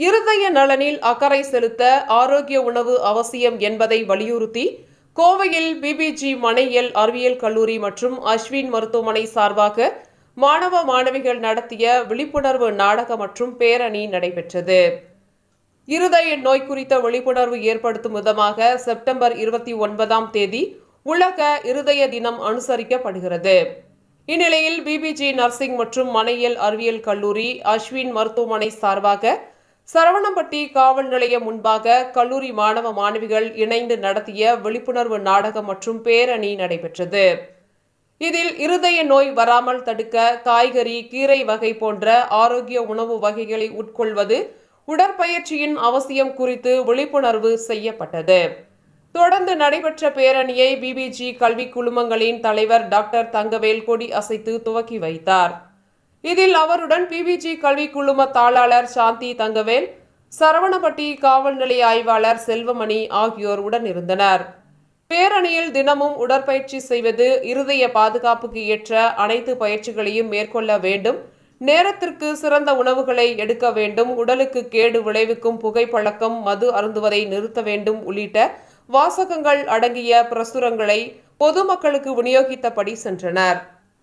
இருதய நலனில் அக்கறை செலுத்த ஆரோக்கிய உணவு அவசியம் என்பதை வலியுறுத்தி கோவையில் பிபிஜி மனையியல் அறிவியல் கல்லூரி மற்றும் அஸ்வின் மருத்துவமனை சார்பாக மாணவ மாணவிகள் நடத்திய விழிப்புணர்வு நாடக மற்றும் பேரணி நடைபெற்றது இருதய நோய் குறித்த விழிப்புணர்வு ஏற்படுத்தும் விதமாக செப்டம்பர் இருபத்தி ஒன்பதாம் தேதி உலக இருதய தினம் அனுசரிக்கப்படுகிறது இந்நிலையில் பிபிஜி நர்சிங் மற்றும் மனையியல் அறிவியல் கல்லூரி அஸ்வின் மருத்துவமனை சார்பாக சரவணம்பட்டி காவல் நிலையம் முன்பாக கல்லூரி மாணவ மாணவிகள் இணைந்து நடத்திய விழிப்புணர்வு நாடகம் மற்றும் பேரணி நடைபெற்றது இதில் இருதய நோய் வராமல் தடுக்க காய்கறி கீரை வகை போன்ற ஆரோக்கிய உணவு வகைகளை உட்கொள்வது உடற்பயிற்சியின் அவசியம் குறித்து விழிப்புணர்வு செய்யப்பட்டது தொடர்ந்து நடைபெற்ற பேரணியை பிபிஜி கல்வி குழுமங்களின் தலைவர் டாக்டர் தங்கவேல் கொடி அசைத்து துவக்கி வைத்தார் இதில் அவருடன் பிபிஜி கல்வி குழும தாளாளர் சாந்தி தங்கவேல் சரவணப்பட்டி காவல் நிலைய ஆய்வாளர் செல்வமணி ஆகியோர் உடன் இருந்தனர் பேரணியில் தினமும் உடற்பயிற்சி செய்வது இருதய பாதுகாப்புக்கு ஏற்ற அனைத்து பயிற்சிகளையும் மேற்கொள்ள வேண்டும் நேரத்திற்கு சிறந்த உணவுகளை எடுக்க வேண்டும் உடலுக்கு கேடு விளைவிக்கும் புகைப்பழக்கம் மது அருந்துவதை நிறுத்த வேண்டும் உள்ளிட்ட வாசகங்கள் அடங்கிய பிரசுரங்களை பொதுமக்களுக்கு விநியோகித்தபடி சென்றனர்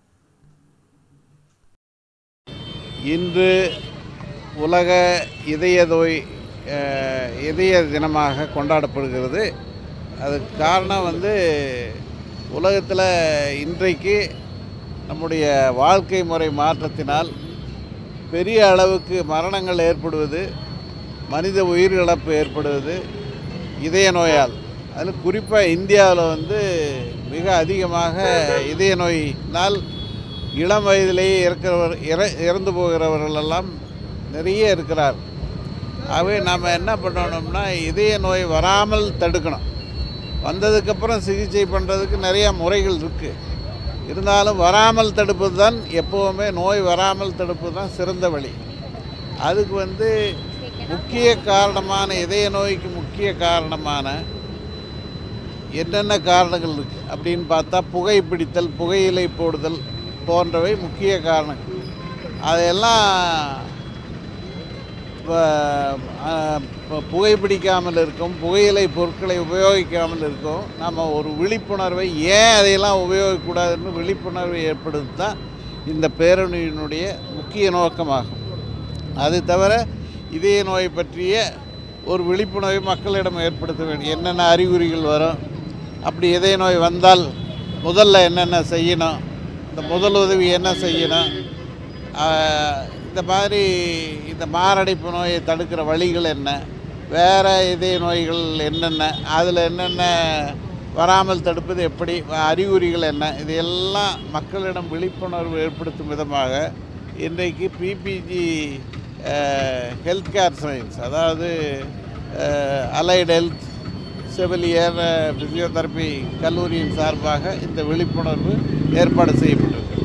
இன்று உலக இதய நோய் அஹ், இதய தினமாக கொண்டாடப்படுகிறது அதுக்கு காரணம் வந்து உலகத்தில் இன்றைக்கு நம்முடைய வாழ்க்கை முறை மாற்றத்தினால் பெரிய அளவுக்கு மரணங்கள் ஏற்படுவது மனித உயிரிழப்பு ஏற்படுவது இதய நோயால் அதில் குறிப்பாக இந்தியாவில் வந்து மிக அதிகமாக இதய நோயினால் இளம் வயதிலேயே இறக்கிறவர் இற இறந்து போகிறவர்கள் எல்லாம் நிறைய இருக்கிறார் ஆகவே நாம் என்ன பண்ணணும்னா இதய நோய் வராமல் தடுக்கணும் வந்ததுக்கப்புறம் சிகிச்சை பண்ணுறதுக்கு நிறைய முறைகள் இருக்குது இருந்தாலும் வராமல் தடுப்பது தான் எப்போவுமே நோய் வராமல் தடுப்பது தான் சிறந்த வழி அதுக்கு வந்து முக்கிய காரணமான இதய நோய்க்கு முக்கிய காரணமான என்னென்ன காரணங்கள் இருக்குது அப்படின்னு பார்த்தா புகைப்பிடித்தல் புகையிலை போடுதல் போன்றவை முக்கிய காரணங்கள் அதையெல்லாம் ப- அஹ், ப- புகைப்பிடிக்காமல் இருக்கும் புகையிலை பொருட்களை உபயோகிக்காமல் இருக்கும் நம்ம ஒரு விழிப்புணர்வை ஏன் அதையெல்லாம் உபயோகிக்கக்கூடாதுன்னு விழிப்புணர்வை ஏற்படுத்தி தான் இந்த பேரணியினுடைய முக்கிய நோக்கமாகும் அது தவிர இதய நோய் பற்றிய ஒரு விழிப்புணர்வை மக்களிடம் ஏற்படுத்த வேண்டும் என்னென்ன அறிகுறிகள் வரும் அப்படி இதய நோய் வந்தால் முதல்ல என்னென்ன செய்யணும் இந்த முதல் உதவி என்ன செய்யணும் ஆஹ், இந்த மாதிரி இந்த மாரடைப்பு நோயை தடுக்கிற வழிகள் என்ன வேறு இதய நோய்கள் என்னென்ன அதில் என்னென்ன வராமல் தடுப்பது எப்படி அறிகுறிகள் என்ன இதையெல்லாம் மக்களிடம் விழிப்புணர்வு ஏற்படுத்தும் விதமாக இன்றைக்கு பிபிஜி ஹெல்த் கேர் சயின்ஸ் அதாவது அலைட் ஹெல்த் செவிலியர் ஃபிசியோதெரப்பி கல்லூரியின் சார்பாக இந்த விழிப்புணர்வு ஏற்பாடு செய்யப்பட்டிருக்கு